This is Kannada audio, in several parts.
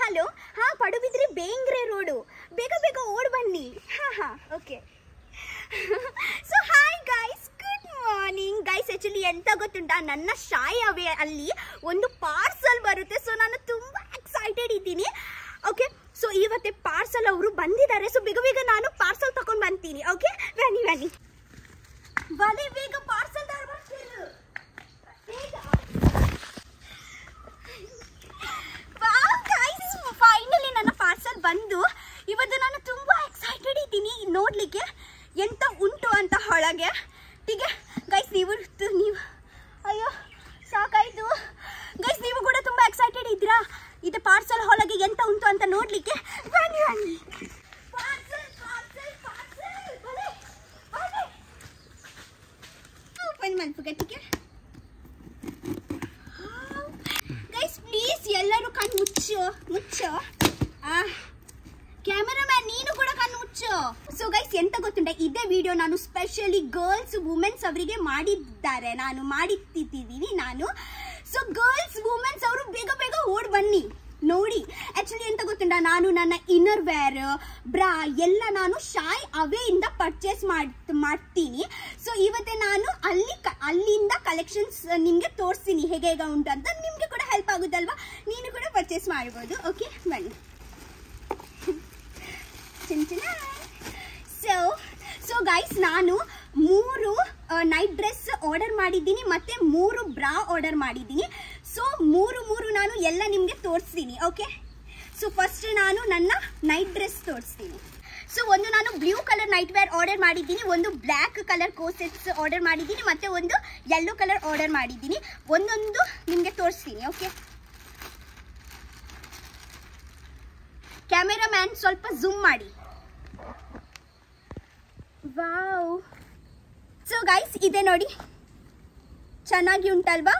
ಹಲೋ ಹಾ ಪಡುಬಿದ್ರಿ ಬೇಂಗ್ರೆ ರೋಡು ಬೇಗ ಬೇಗ ಓಡ್ ಬನ್ನಿ ಹಾ ಹಾ okay so hi guys good morning guys actually ಎಂತ ಗೊತ್ತುಂಟಾ ನನ್ನ ಶಾಯ್ ಅವೇ ಅಲ್ಲಿ ಒಂದು ಪಾರ್ಸಲ್ ಬರುತ್ತೆ ಸೊ ನಾನು ತುಂಬಾ ಎಕ್ಸೈಟೆಡ್ ಇದ್ದೀನಿ ಓಕೆ ಸೊ ಇವತ್ತೆ ಪಾರ್ಸಲ್ ಅವರು ಬಂದಿದ್ದಾರೆ ಸೊ ಬೇಗ ಬೇಗ ನಾನು ಪಾರ್ಸಲ್ ತಗೊಂಡ್ ಬಂತೀನಿ ಓಕೆ ಬನ್ನಿ ಬನ್ನಿ ಬನ್ನಿ ಬೇಗ ಪಾರ್ಸಲ್ ತಗೊಂಡ್ಬರ್ತೀನಿ ಬೇಗ ಫೈನಲಿ ನನ್ನ ಪಾರ್ಸಲ್ ಬಂದು ಇವತ್ತು ನಾನು ತುಂಬಾ ಎಕ್ಸೈಟೆಡ್ ಇದ್ದೀನಿ ನೋಡ್ಲಿಕ್ಕೆ ಎಂತ ಉಂಟು ಅಂತ ಒಳಗೆ ಹೀಗೆ ಗೈಸ್ ನೀವು ನೀವು ಅಯ್ಯೋ ಸಾಕಾಯ್ತು ಗೈಸ್ ನೀವು ಕೂಡ ತುಂಬಾ ಎಕ್ಸೈಟೆಡ್ ಇದ್ದೀರಾ ಇದು ಪಾರ್ಸಲ್ ಒಳಗೆ ಎಂತ ಉಂಟು ಅಂತ ನೋಡ್ಲಿಕ್ಕೆ ಬನ್ನಿ ಬನ್ನಿ ಪಾರ್ಸಲ್ ಪಾರ್ಸಲ್ ಪಾರ್ಸಲ್ ಬನ್ನಿ ಬನ್ನಿ ಓಪನ್ ಮಾಡ್ಬೇಕಟ್ಟಿಗೆ ಗೈಸ್ ಪ್ಲೀಸ್ ಎಲ್ಲರೂ ಕಣ್ಣು ಮುಚ್ಚು ಮುಚ್ಚು ಕ್ಯಾಮೆರಾಮ್ಯಾನ್ ನೀನು ಕೂಡ ಕಣ್ಣು ಮುಚ್ಚು ಸೊ ಗೈಸ್ ಎಂತ ಗೊತ್ತುಂಟ ಇದೇ ವಿಡಿಯೋ ನಾನು ಸ್ಪೆಷಲಿ ಗರ್ಲ್ಸ್ ವುಮೆನ್ಸ್ ಅವರಿಗೆ ಮಾಡಿದ್ದಾರೆ ನಾನು ಮಾಡಿಟ್ಟಿದ್ದೀನಿ ನಾನು ಸೊ ಗರ್ಲ್ಸ್ ವುಮೆನ್ಸ್ ಅವರು ಬೇಗ ಬೇಗ ಓಡ್ ಬನ್ನಿ ನೋಡಿ ಆಕ್ಚುಲಿ ಎಂತ ಗೊತ್ತುಂಟ ನಾನು ನನ್ನ ಇನ್ನರ್ ವೇರ್ ಬ್ರಾ ಎಲ್ಲ ನಾನು ಶಾಯ್ ಅವೆಯಿಂದ ಪರ್ಚೇಸ್ ಮಾಡ್ತೀನಿ ಸೊ ಇವತ್ತೇ ನಾನು ಅಲ್ಲಿ ಕ- ಅಲ್ಲಿಂದ ಕಲೆಕ್ಷನ್ಸ್ ನಿಮ್ಗೆ ತೋರಿಸ್ತೀನಿ ಹೇಗೆ ಹೇಗೆ ಉಂಟು ಅಂತ ನಿಮ್ಗೆ ಕೂಡ ಹೆಲ್ಪ್ ಆಗುದಲ್ವಾ ನೀನು ಕೂಡ ಪರ್ಚೇಸ್ ಮಾಡ್ಬೋದು ಓಕೆ ಬನ್ನಿ ಸೊ ಸೊ ಗೈಸ್ ನಾನು ಮೂರು ನೈಟ್ ಡ್ರೆಸ್ ಆರ್ಡರ್ ಮಾಡಿದ್ದೀನಿ ಮತ್ತೆ ಮೂರು ಬ್ರಾ ಆರ್ಡರ್ ಮಾಡಿದ್ದೀನಿ ಸೊ ಮೂರು ಮೂರು ನಾನು ಎಲ್ಲ ನಿಮಗೆ ತೋರಿಸ್ತೀನಿ ಓಕೆ ಸೊ ಫಸ್ಟ್ ನಾನು ನನ್ನ ನೈಟ್ ಡ್ರೆಸ್ ತೋರಿಸ್ತೀನಿ ಸೊ ಒಂದು ನಾನು blue colour night wear order ಮಾಡಿದ್ದೀನಿ ಒಂದು ಬ್ಲ್ಯಾಕ್ ಕಲರ್ ಕೋಸೆಟ್ಸ್ ಆರ್ಡರ್ ಮಾಡಿದ್ದೀನಿ ಮತ್ತೆ ಒಂದು ಯೆಲ್ಲೋ ಕಲರ್ ಆರ್ಡರ್ ಮಾಡಿದ್ದೀನಿ ಒಂದೊಂದು ನಿಮಗೆ ತೋರಿಸ್ತೀನಿ ಓಕೆ ಕ್ಯಾಮೆರಾಮ್ಯಾನ್ ಸ್ವಲ್ಪ ಝೂಮ್ ಮಾಡಿ ವಾವ್ ಸೊ ಗೈಸ್ ಇದೆ ನೋಡಿ ಚೆನ್ನಾಗಿ ಉಂಟಲ್ವಾ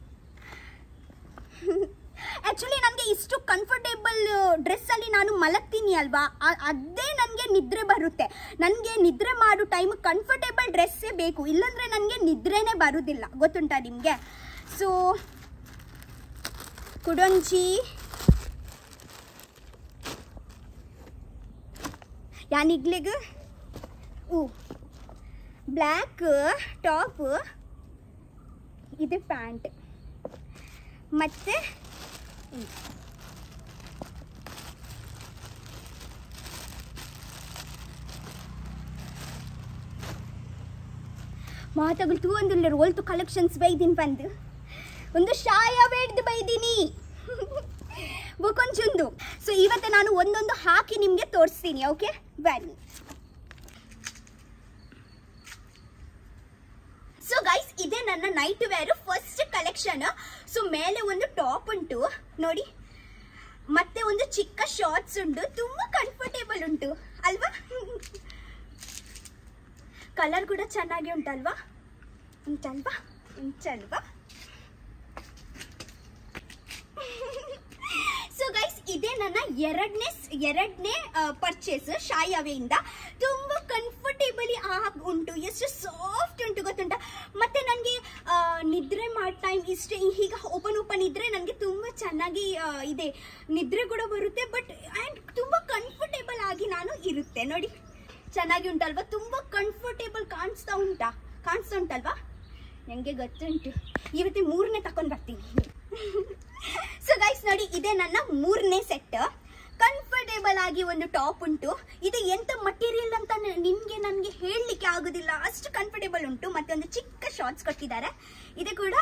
ಆಕ್ಚುಲಿ ನನಗೆ ಇಷ್ಟು ಕಂಫರ್ಟೇಬಲ್ ಡ್ರೆಸ್ ಅಲ್ಲಿ ನಾನು ಮಲಗ್ತೀನಿ ಅಲ್ವಾ ಆ- ಅದೇ ನನಗೆ ನಿದ್ರೆ ಬರುತ್ತೆ ನನಗೆ ನಿದ್ರೆ ಮಾಡೋ ಟೈಮ್ ಕಂಫರ್ಟೇಬಲ್ ಡ್ರೆಸ್ಸೇ ಬೇಕು ಇಲ್ಲಾಂದ್ರೆ ನನಗೆ ನಿದ್ರೆನೇ ಬರುವುದಿಲ್ಲ ಗೊತ್ತುಂಟಾ ನಿಮಗೆ ಸೊ ಕುಡೊಂಜಿ ಯಾನಿಗ್ಲಿಗೆ ಊ ಬ್ಲ್ಯಾಕ್ ಟಾಪ್ ಇದು ಪ್ಯಾಂಟ್ ಮತ್ತೆ ಇದು. ಮಾತಾಗಲ್ತು ಒಂದು ರೋಲ್ತು ಕಲೆಕ್ಷನ್ಸ್ ಬೈದಿನಿ ಬಂದು ಒಂದು ಶಾಯ ಬೇಡ್ದು ಬೈದಿನಿ ಬುಕೊಂಚುಂದು ಸೊ ಇವತ್ತು ನಾನು ಒಂದೊಂದು ಹಾಕಿ ನಿಮಗೆ ತೋರಿಸ್ತೀನಿ ಓಕೆ ಬನ್ನಿ ಸೊ ಗೈಸ್ ಇದೇ ನನ್ನ night wear first collection so ಮೇಲೆ ಒಂದು ಟಾಪ್ ಉಂಟು ನೋಡಿ ಮತ್ತೆ ಒಂದು ಚಿಕ್ಕ ಶಾರ್ಟ್ಸ್ ಉಂಟು ತುಂಬಾ ಕಂಫರ್ಟೇಬಲ್ ಉಂಟು ಅಲ್ವಾ ಕಲರ್ ಕೂಡ ಚೆನ್ನಾಗಿ ಉಂಟಲ್ವಾ ಉಂಟಲ್ವಾ ಉಂಟಲ್ವಾ ಸೊ ಗೈಸ್ ಇದೇ ನನ್ನ ಎರಡನೇ ಎರಡನೇ ಪರ್ಚೇಸ್ ಶಾಯಾವೆಯಿಂದ ತುಂಬಾ ಕಂಫರ್ಟೇಬಲಿ ಆಗಿ ಉಂಟು ಎಷ್ಟು ಸಾಫ್ಟ್ ಉಂಟು ಗೊತ್ತುಂಟ ಮತ್ತೆ ನನಗೆ ನಿದ್ರೆ ಮಾಡೋ ಟೈಮ್ ಇಷ್ಟೇ ಹೀಗೆ ಓಪನ್ ಓಪನ್ ಇದ್ರೆ ನನಗೆ ತುಂಬಾ ಚೆನ್ನಾಗಿ ಆ, ಇದೆ ನಿದ್ರೆ ಕೂಡ ಬರುತ್ತೆ ಬಟ್ ಆ್ಯಂಡ್ ತುಂಬಾ ಕಂಫರ್ಟೇಬಲ್ ಆಗಿ ನಾನು ಇರುತ್ತೆ ನೋಡಿ ಚೆನ್ನಾಗಿ ಉಂಟಲ್ವಾ ತುಂಬಾ ಕಂಫರ್ಟೇಬಲ್ ಕಾಣಿಸ್ತಾ ಉಂಟಾ ಕಾಣಿಸ್ತಾ ಉಂಟಲ್ವಾ ನನಗೆ ಗೊತ್ತುಂಟು ಇವತ್ತು ಮೂರನೇ ತಕೊಂಡ್ ಬರ್ತೀನಿ ಸೊ ಗೈಸ್ ನೋಡಿ ಇದೆ ನನ್ನ ಮೂರನೇ ಸೆಟ್ ಕಂಫರ್ಟೇಬಲ್ ಆಗಿ ಒಂದು ಟಾಪ್ ಉಂಟು ಇದು ಎಂತ ಮಟೀರಿಯಲ್ ಅಂತ ನ- ನಿಮ್ಗೆ ನನಗೆ ಹೇಳಲಿಕ್ಕೆ ಆಗುದಿಲ್ಲ ಅಷ್ಟು ಕಂಫರ್ಟೇಬಲ್ ಉಂಟು ಮತ್ತೆ ಒಂದು ಚಿಕ್ಕ ಶಾರ್ಟ್ಸ್ ಕೊಟ್ಟಿದ್ದಾರೆ ಇದು ಕೂಡ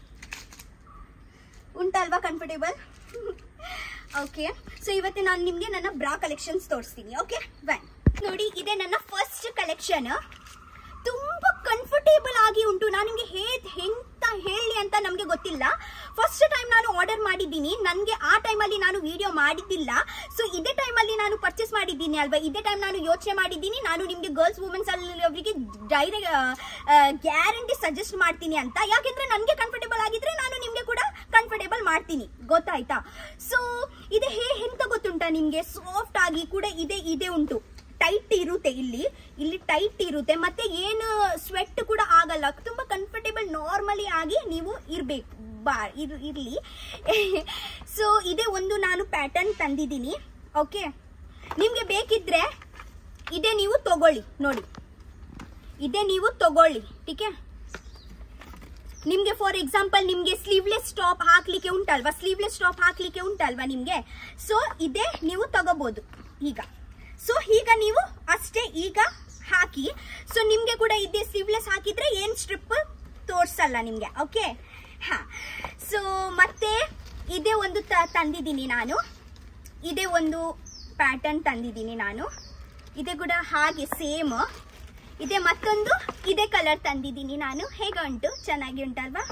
ಉಂಟಲ್ವಾ ಕಂಫರ್ಟೇಬಲ್ ಓಕೆ ಸೊ ಇವತ್ತು ನಾನು ನಿಮಗೆ ನನ್ನ ಬ್ರಾ ಕಲೆಕ್ಷನ್ಸ್ ತೋರಿಸ್ತೀನಿ ಓಕೆ ಬನ್ ನೋಡಿ ಇದೆ ನನ್ನ ಫಸ್ಟ್ ಕಲೆಕ್ಷನ್ ತುಂಬಾ ಕಂಫರ್ಟೇಬಲ್ ಆಗಿ ಉಂಟು ನಾನು ನಿಮಗೆ ಹೇಗ್ ಹೆಂತ ಹೇಳಿ ಅಂತ ನಮಗೆ ಗೊತ್ತಿಲ್ಲ ಫಸ್ಟ್ ಟೈಮ್ ನಾನು ಆರ್ಡರ್ ಮಾಡಿದ್ದೀನಿ ನನಗೆ ಆ ಟೈಮಲ್ಲಿ ನಾನು ವಿಡಿಯೋ ಮಾಡಿದ್ದಿಲ್ಲ ಸೊ ಇದೇ ಟೈಮಲ್ಲಿ ನಾನು ಪರ್ಚೇಸ್ ಮಾಡಿದ್ದೀನಿ ಅಲ್ವಾ ಇದೇ ಟೈಮ್ ನಾನು ಯೋಚನೆ ಮಾಡಿದ್ದೀನಿ ನಾನು ನಿಮಗೆ ಗರ್ಲ್ಸ್ ವುಮೆನ್ಸ್ ಅಲ್ಲಿ ಅವರಿಗೆ ಡೈರೆಕ್ಟ್ ಗ್ಯಾರಂಟಿ ಸಜೆಸ್ಟ್ ಮಾಡ್ತೀನಿ ಅಂತ ಯಾಕೆಂದ್ರೆ ನನಗೆ ಕಂಫರ್ಟೇಬಲ್ ಆಗಿದ್ರೆ ನಾನು ನಿಮಗೆ ಕೂಡ ಕಂಫರ್ಟೇಬಲ್ ಮಾಡ್ತೀನಿ ಗೊತ್ತಾಯ್ತಾ ಸೊ ಇದು ಹೇ ಎಂತ ಗೊತ್ತುಂಟಾ ನಿಮಗೆ ಸಾಫ್ಟ್ ಆಗಿ ಕೂಡ ಇದೆ ಇದೆ ಉಂಟು ಟೈಟ್ ಇರುತ್ತೆ ಇಲ್ಲಿ ಇಲ್ಲಿ ಟೈಟ್ ಇರುತ್ತೆ ಮತ್ತೆ ಏನು ಸ್ವೆಟ್ ಕೂಡ ಆಗಲ್ಲ ತುಂಬಾ ಕಂಫರ್ಟೇಬಲ್ ನಾರ್ಮಲಿ ಆಗಿ ನೀವು ಇರಬೇಕು ಬಾ ಇರ್ ಇರಲಿ ಸೊ ಇದೇ ಒಂದು ನಾನು ಪ್ಯಾಟರ್ನ್ ತಂದಿದ್ದೀನಿ ಓಕೆ ನಿಮಗೆ ಬೇಕಿದ್ರೆ ಇದೇ ನೀವು ತಗೊಳ್ಳಿ ನೋಡಿ ಇದೇ ನೀವು ತಗೊಳ್ಳಿ ಟೀಕೆ ನಿಮ್ಗೆ ಫಾರ್ ಎಕ್ಸಾಂಪಲ್ ನಿಮ್ಗೆ ಸ್ಲೀವ್ಲೆಸ್ ಟಾಪ್ ಹಾಕ್ಲಿಕ್ಕೆ ಉಂಟಲ್ವಾ ಸ್ಲೀವ್ಲೆಸ್ ಟಾಪ್ ಹಾಕ್ಲಿಕ್ಕೆ ಉಂಟಲ್ವಾ ನಿಮ್ಗೆ ಸೊ ಇದೇ ನೀವು ತಗೋಬಹುದು ಈಗ ಸೊ ಈಗ ನೀವು ಅಷ್ಟೇ ಈಗ ಹಾಕಿ ಸೊ ನಿಮ್ಗೆ ಕೂಡ ಇದೇ ಸ್ಲೀವ್ಲೆಸ್ ಹಾಕಿದ್ರೆ ಏನ್ ಸ್ಟ್ರಿಪ್ ತೋರ್ಸಲ್ಲ ನಿಮ್ಗೆ ಓಕೆ ಹಾ ಸೊ ಮತ್ತೆ ಇದೇ ಒಂದು ತ- ತಂದಿದ್ದೀನಿ ನಾನು ಇದೇ ಒಂದು ಪ್ಯಾಟರ್ನ್ ತಂದಿದ್ದೀನಿ ನಾನು ಇದೇ ಕೂಡ ಹಾಗೆ ಸೇಮ್ ಇದೆ ಮತ್ತೊಂದು ಇದೇ ಕಲರ್ ತಂದಿದ್ದೀನಿ ನಾನು ಹೇಗೆ ಉಂಟು ಚೆನ್ನಾಗಿ ಉಂಟಲ್ವಾ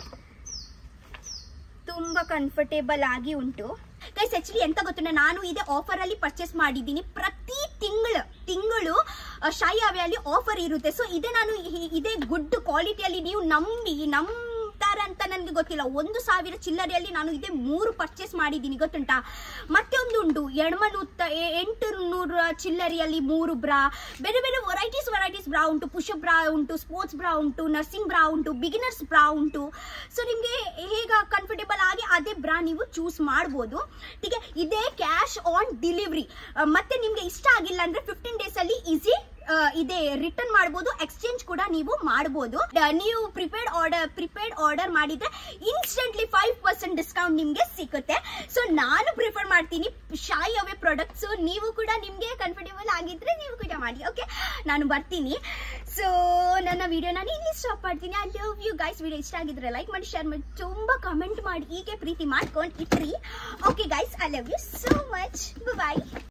ತುಂಬಾ ಕಂಫರ್ಟೇಬಲ್ ಆಗಿ ಉಂಟು ಗೈಸ್ ಆಕ್ಚುಲಿ ಎಂತ ಗೊತ್ತುಂಟ ನಾನು ಇದೇ ಆಫರ್ ಅಲ್ಲಿ ಪರ್ಚೇಸ್ ಮಾಡಿದ್ದೀನಿ ಪ್ರತಿ ತಿಂಗಳು ತಿಂಗಳು ಶಾಯಿ ಅವೆಯಲ್ಲಿ ಆಫರ್ ಇರುತ್ತೆ ಸೊ ಇದೇ ನಾನು ಇ- ಇದೇ ಗುಡ್ ಕ್ವಾಲಿಟಿಯಲ್ಲಿ ನೀವು ನಂಬಿ ನಂಬ್ತಾರೆ ಅಂತ ನನಗೆ ಗೊತ್ತಿಲ್ಲ ಒಂದು ಸಾವಿರ ಚಿಲ್ಲರೆಯಲ್ಲಿ ನಾನು ಇದೇ ಮೂರು ಪರ್ಚೇಸ್ ಮಾಡಿದ್ದೀನಿ ಗೊತ್ತುಂಟಾ ಮತ್ತೆ ಒಂದು ಉಂಟು ಎಣ್ಮನೂತ್ತ ಎಂಟು ನೂರ ಚಿಲ್ಲರೆಯಲ್ಲಿ ಮೂರು ಬ್ರಾ ಬೇರೆ ಬೇರೆ ವೆರೈಟೀಸ್ ವೆರೈಟೀಸ್ ಬ್ರಾ ಉಂಟು ಪುಷ್ ಬ್ರಾ ಉಂಟು ಸ್ಪೋರ್ಟ್ಸ್ ಬ್ರಾ ಉಂಟು ನರ್ಸಿಂಗ್ ಬ್ರಾ ಉಂಟು ಬಿಗಿನರ್ಸ್ ಬ್ರಾ ಉಂಟು ಸೊ ನಿಮಗೆ ಹೇಗ ಕಂಫರ್ಟೇಬಲ್ ಆಗಿ ಅದೇ ಬ್ರಾ ನೀವು ಚೂಸ್ ಮಾಡ್ಬೋದು ಹೀಗೆ ಇದೇ ಕ್ಯಾಶ್ ಆನ್ ಡೆಲಿವರಿ ಮತ್ತೆ ನಿಮ್ಗೆ ಇಷ್ಟ ಆಗಿಲ್ಲ ಅಂದ್ರೆ ಫಿಫ್ಟೀನ್ ಡೇಸ್ ಅಲ್ಲಿ ಈಸಿ ಇದೆ ರಿಟರ್ನ್ ಮಾಡ್ಬೋದು ಎಕ್ಸ್ಚೇಂಜ್ ಕೂಡ ನೀವು ಮಾಡ್ಬೋದು ಡ- ನೀವು ಪ್ರಿಪೇರ್ಡ್ ಆರ್ಡರ್ ಪ್ರಿಪೇರ್ಡ್ ಆರ್ಡರ್ ಮಾಡಿದ್ರೆ ಇನ್ಸ್ಟೆಂಟ್ಲಿ ಫೈವ್ ಪರ್ಸೆಂಟ್ ಡಿಸ್ಕೌಂಟ್ ನಿಮ್ಗೆ ಸಿಗುತ್ತೆ ಸೊ ನಾನು ಪ್ರಿಫರ್ ಮಾಡ್ತೀನಿ ಶಾಯಿ ಅವೇ ಪ್ರಾಡಕ್ಟ್ಸ್ ನೀವು ಕೂಡ ನಿಮ್ಗೆ ಕಂಫರ್ಟೇಬಲ್ ಆಗಿದ್ರೆ ನೀವು ಕೂಡ ಮಾಡಿ ಓಕೆ ನಾನು ಬರ್ತೀನಿ ಸೊ ನನ್ನ ವಿಡಿಯೋ ನಾನು ಇಲ್ಲಿ ಸ್ಟಾಪ್ ಮಾಡ್ತೀನಿ I love you guys video ಇಷ್ಟ ಆಗಿದ್ರೆ ಲೈಕ್ ಮಾಡಿ ಶೇರ್ ಮಾಡಿ ತುಂಬಾ ಕಮೆಂಟ್ ಮಾಡಿ ಹೀಗೆ ಪ್ರೀತಿ ಮಾಡ್ಕೊಂಡು ಇಟ್ರಿ okay guys I love you so much bye